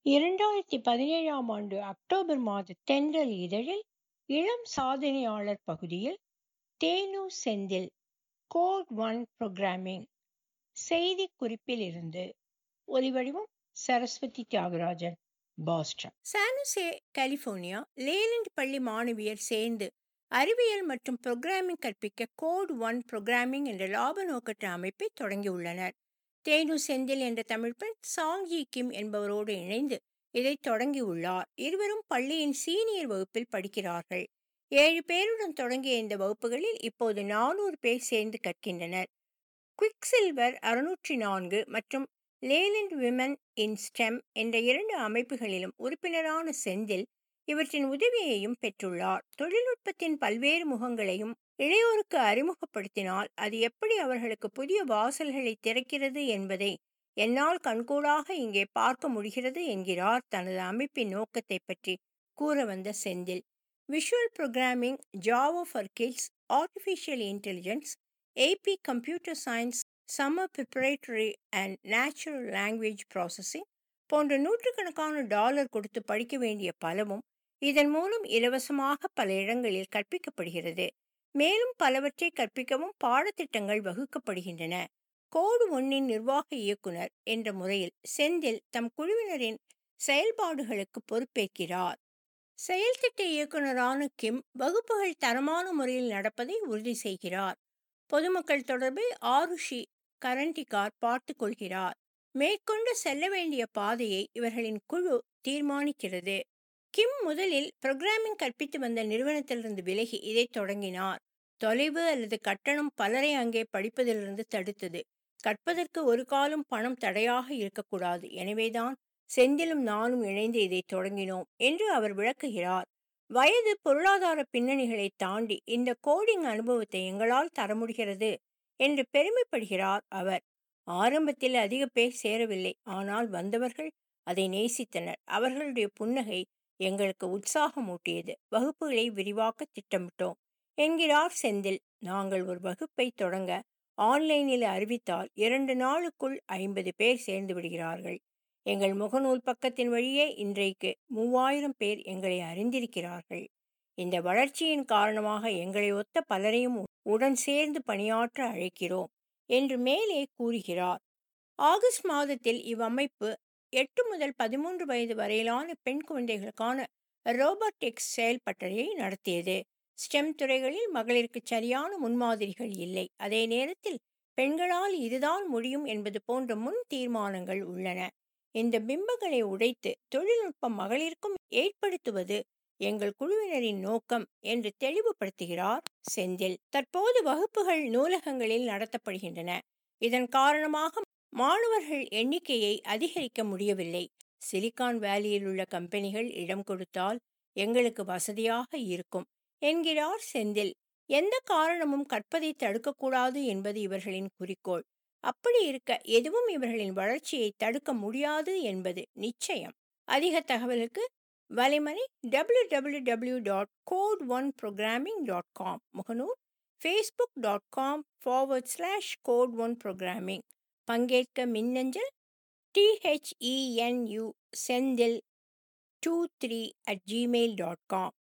இரண்டாயிரத்தி பதினேழாம் ஆண்டு அக்டோபர் மாத தென்றல் இதழில் இளம் சாதனையாளர் பகுதியில் தேனு செந்தில் கோட் ஒன் புரோகிராமிங் செய்தி குறிப்பிலிருந்து ஒலிவடிவம் Saraswathi Thiyagarajan Boston San Jose California Leland பள்ளி மாணவியர் சேர்ந்து அறிவியல் மற்றும் புரோகிராமிங் கற்பிக்க கோட் ஒன் புரோகிராமிங் என்ற லாப நோக்கற்ற அமைப்பை தொடங்கியுள்ளனர் தேனு செந்தில் என்ற தமிழ் பெண் சாங்ஜி கிம் என்பவரோடு இணைந்து இதை தொடங்கியுள்ளார் இருவரும் பள்ளியின் சீனியர் வகுப்பில் படிக்கிறார்கள் ஏழு பேருடன் தொடங்கிய இந்த வகுப்புகளில் இப்போது நானூறு பேர் சேர்ந்து கற்கின்றனர் குவிக் சில்வர் அறுநூற்றி நான்கு மற்றும் லேலண்ட் விமன் இன் ஸ்டெம் என்ற இரண்டு அமைப்புகளிலும் உறுப்பினரான செந்தில் இவற்றின் உதவியையும் பெற்றுள்ளார் தொழில்நுட்பத்தின் பல்வேறு முகங்களையும் இளையோருக்கு அறிமுகப்படுத்தினால் அது எப்படி அவர்களுக்கு புதிய வாசல்களை திறக்கிறது என்பதை என்னால் கண்கூடாக இங்கே பார்க்க முடிகிறது என்கிறார் தனது அமைப்பின் நோக்கத்தை பற்றி கூற வந்த Senthil visual programming Java for kids artificial intelligence AP computer science summer preparatory and natural language processing போன்ற நூற்றுக்கணக்கான டாலர் கொடுத்து படிக்க வேண்டிய பலவும் இதன் மூலம் இலவசமாக பல இடங்களில் கற்பிக்கப்படுகிறது மேலும் பலவற்றை கற்பிக்கவும் பாடத்திட்டங்கள் வகுக்கப்படுகின்றன கோடு ஒன்னின் நிர்வாக இயக்குனர் என்ற முறையில் செந்தில் தம் குழுவினரின் செயல்பாடுகளுக்கு பொறுப்பேற்கிறார் செயல்திட்ட இயக்குனரான கிம் வகுப்புகள் தரமான முறையில் நடப்பதை உறுதி செய்கிறார் பொதுமக்கள் தொடர்பில் ஆருஷி கரண்டிகார் பார்த்து கொள்கிறார் மேற்கொண்டு செல்ல வேண்டிய பாதையை இவர்களின் குழு தீர்மானிக்கிறது கிம் முதலில் புரோகிராமிங் கற்பித்து வந்த நிறுவனத்திலிருந்து விலகி இதை தொடங்கினார் தொலைவு அல்லது கட்டணம் பலரை அங்கே படிப்பதிலிருந்து தடுத்தது கற்பதற்கு ஒரு காலம் பணம் தடையாக இருக்கக்கூடாது எனவேதான் செந்திலும் நானும் இணைந்து இதை தொடங்கினோம் என்று அவர் விளக்குகிறார் வயது பொருளாதார பின்னணிகளை தாண்டி இந்த கோடிங் அனுபவத்தை எங்களால் தர முடிகிறது என்று பெருமைப்படுகிறார் அவர் ஆரம்பத்தில் அதிக பேர் சேரவில்லை ஆனால் வந்தவர்கள் அதை நேசித்தனர் அவர்களுடைய புன்னகை எங்களுக்கு உற்சாகமூட்டியது வகுப்புகளை விரிவாக்க திட்டமிட்டோம் என்கிறார் செந்தில் நாங்கள் ஒரு வகுப்பை தொடங்க ஆன்லைனில் அறிவித்தால் இரண்டு நாளுக்குள் ஐம்பது பேர் சேர்ந்து விடுகிறார்கள் எங்கள் முகநூல் பக்கத்தின் வழியே இன்றைக்கு மூவாயிரம் பேர் எங்களை அறிந்திருக்கிறார்கள் இந்த வளர்ச்சியின் காரணமாக எங்களை ஒத்த பலரையும் உடன் சேர்ந்து பணியாற்ற அழைக்கிறோம் என்று மேலே கூறுகிறார் ஆகஸ்ட் மாதத்தில் இவ்வமைப்பு எட்டு முதல் பதிமூன்று வயது வரையிலான பெண் குழந்தைகளுக்கான ரோபோட்டிக்ஸ் செயல்பட்டறையை நடத்தியது ஸ்டெம் துறைகளில் மகளிருக்கு சரியான முன்மாதிரிகள் இல்லை அதே நேரத்தில் பெண்களால் இதுதான் முடியும் என்பது போன்ற முன் தீர்மானங்கள் உள்ளன இந்த பிம்பங்களை உடைத்து தொழில்நுட்பம் மகளிருக்கும் ஏற்படுத்துவது எங்கள் குழுவினரின் நோக்கம் என்று தெளிவுபடுத்துகிறார் செந்தில் தற்போது வகுப்புகள் நூலகங்களில் நடத்தப்படுகின்றன இதன் காரணமாக மாணவர்கள் எண்ணிக்கையை அதிகரிக்க முடியவில்லை சிலிகான் வேலியில் உள்ள கம்பெனிகள் இடம் கொடுத்தால் எங்களுக்கு வசதியாக இருக்கும் என்கிறார் செந்தில் எந்த காரணமும் கற்பதை தடுக்கக்கூடாது என்பது இவர்களின் குறிக்கோள் அப்படி இருக்க எதுவும் இவர்களின் வளர்ச்சியை தடுக்க முடியாது என்பது நிச்சயம் அதிக தகவலுக்கு வலைமனை W W W dot code one programming dot com முகநூல் Facebook dot com forward slash code one programming பங்கேற்க மின்னஞ்சல் DHENU Senthil two three at Gmail dot com